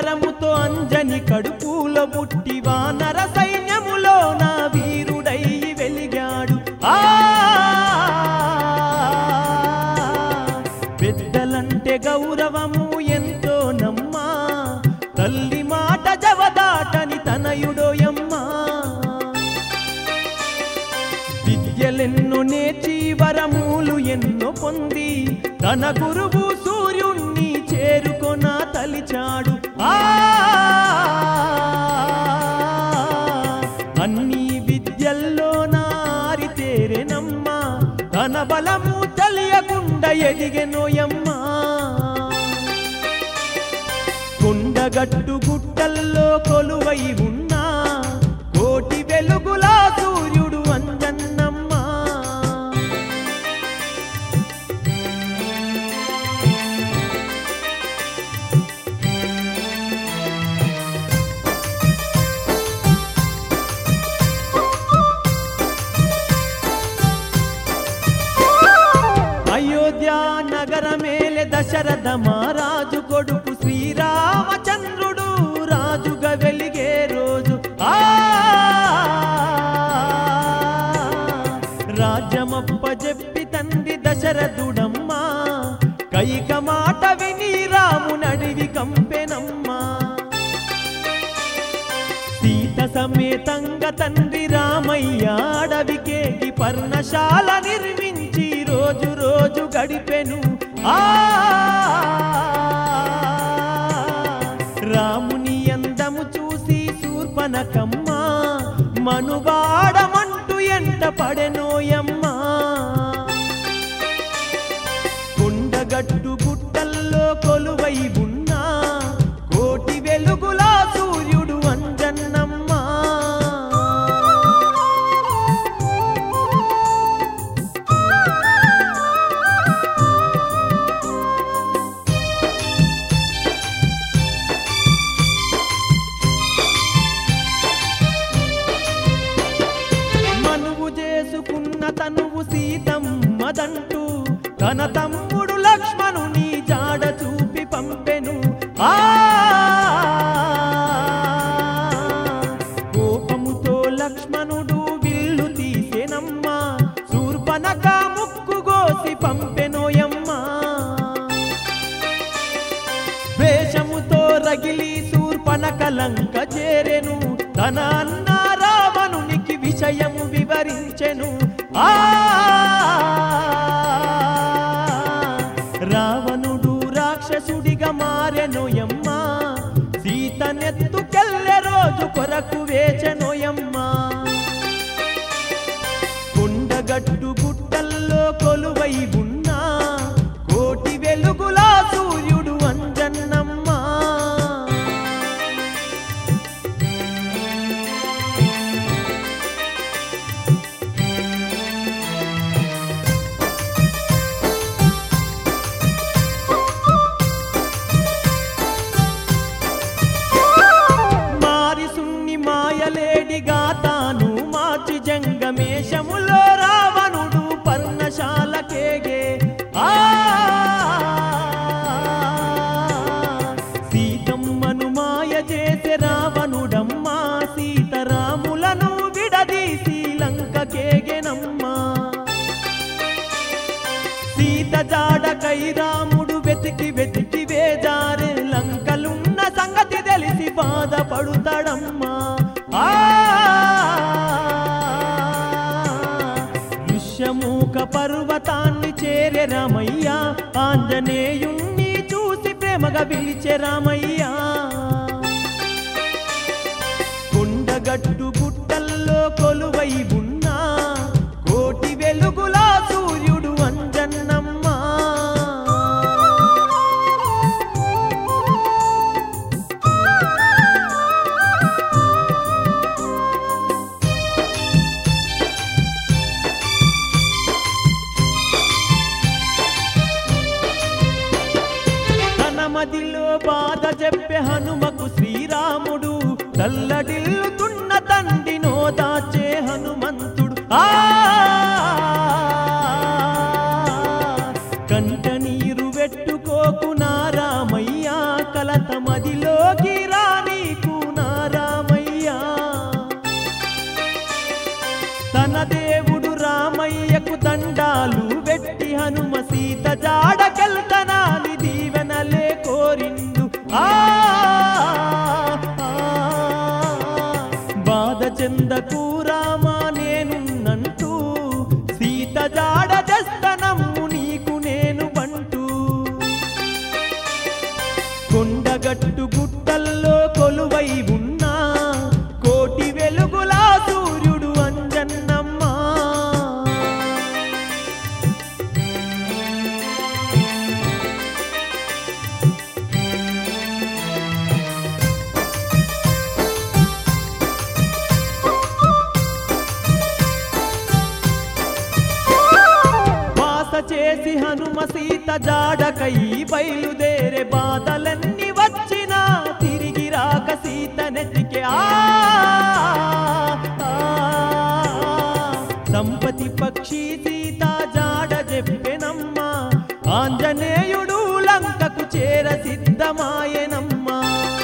వరముతో అంజని కడుపులో పుట్టి వానర సైన్యములో నా వీరుడై వెలిగాడు ఆ పెద్దలంటే గౌరవము ఎంతో నమ్మా తల్లి మాట జవదాటని తనయుడోయమ్మా విద్యలెన్నో నేర్చి వరములు ఎన్నో పొంది తన గురువు సూర్యుణ్ణి చేరుకొన తలిచాడు ఆ అన్ని విద్యల్లో నారితేరెనమ్మా తన బలము తెలియకుండా ఎదిగెనోయమ్మా కొండగట్టు గుట్టల్లో కొలువై ఉన్నా కోటి వెలుగులా సూర్యుడు అంజన్నమ్మా అయోధ్య నగర మేలే దశరథ మహారాజు కొడుకు శ్రీరామచంద్రుడు రాజుగా వెలిగే రోజు ఆ రాజ్యమప్ప చెప్పి తండ్రి దశరథుడమ్మా కైక మాట విని రామునడివి కంపెనమ్మా సీత సమేతంగా తండ్రి రామయ్య అడవికేగి పర్ణశాల నిర్మించి రోజు రోజు గడిపెను ఆ రాముని అందము చూసి శూర్పనకమ్మ మనువాడమంటూ ఎంట పడెనోయమ్మా కొండగట్టు గుట్టల్లో కొలువై ఉన్నా కోటి వెలుగులా సూర్యుడు అంజన్నమ్మా మనువు చేసుకున్న తనువు సీతమ్మదంటూ తన తమ్ముడు లక్ష్మణుని జాడ చూపి పంపెను ఆ కోపముతో లక్ష్మణుడు విల్లు తీసెనమ్మా శూర్పనక ముక్కు గోసి పంపెనోయమ్మా వేషముతో రగిలి శూర్పనక లంక చేరెను తన అన్న రావణునికి విషయము వివరించెను ఆ రావణుడు రాక్షసుడిగా మారెనోయమ్మా సీతనెత్తుకెళ్ళే రోజు కొరకు వేచెనోయమ్మా కొండగట్టు గుట్టల్లో కొలువై ఉన్నా కోటి వెలుగులా సూర్యుడు అంజన్నమ్మా మారి సున్ని మాయలేడిగా తాను మార్చి జంగమేషములో రావణుడు పర్ణశాలకేగే ఆ సీతమ్మను మాయ చేసే రావణుడమ్మా సీతరాములను విడదీసి లంకకేగెనమ్మా సీత జాడకై రాముడు వెతికి వెతికి వేజారే లంకలున్న సంగతి తెలిసి బాధపడుతాడమ్మా ఆ ఋష్యమూక పర్వతాన్ని చేరే రామయ్య ఆంజనేయుణ్ణి చూసి ప్రేమగా పిలిచే రామయ్య కొండగట్టు గుట్టల్లో కొలువై ఉన్నా కోటి వెలుగులా సూర్యుడు అంజన్నమ్మా తన మదిలో బాధ చెప్పే హనుమకు శ్రీరాముడు తల్లడిల్లుతున్న తండ్రి నోదాచే హనుమంతుడు ఆ కంట నీరు వెట్టుకోకు నా రామయ్య కలత మదిలోకి హనుమ సీత జాడకెళ్తనాని దీవెనలే కోరిండు ఆ ఆ, బాధ చెందకు రామా నేనున్నంటూ సీత జాడ తెస్తనమ్ము నీకు నేను బంటూ కొండగట్టు గుట్టల్లో కొలువై ఉన్నా కోటి వెలుగులా సూర్యుడు అంజన్నమ్మా వాస చేసి హనుమ సీత జాడకై బయలుదేరే బాధలన్నీ వచ్చినా తిరిగి రాక సీత నెతికే ఆ ఆ, సంపతి పక్షి సీత జాడ చెప్పెనమ్మా ఆంజనేయుడు లంకకు చేర సిద్ధమాయనమ్మా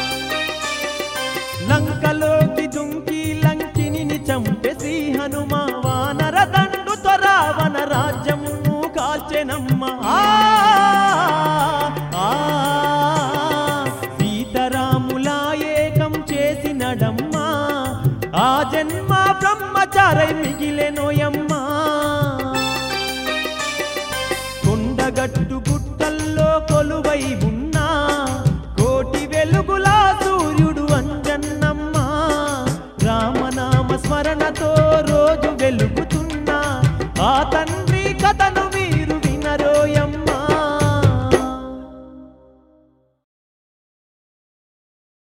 లంకలోకి దుంకి లంకిని చంపే శ్రీ హనుమ వానర దండుతో రావణ రాజ్యము కాల్చెనమ్మ ఆ, ఆ, సీతారాముల ఏకం చేసినడమ్మా ఆ జన్మ బ్రహ్మచారై మిగిలెనోయమ్మా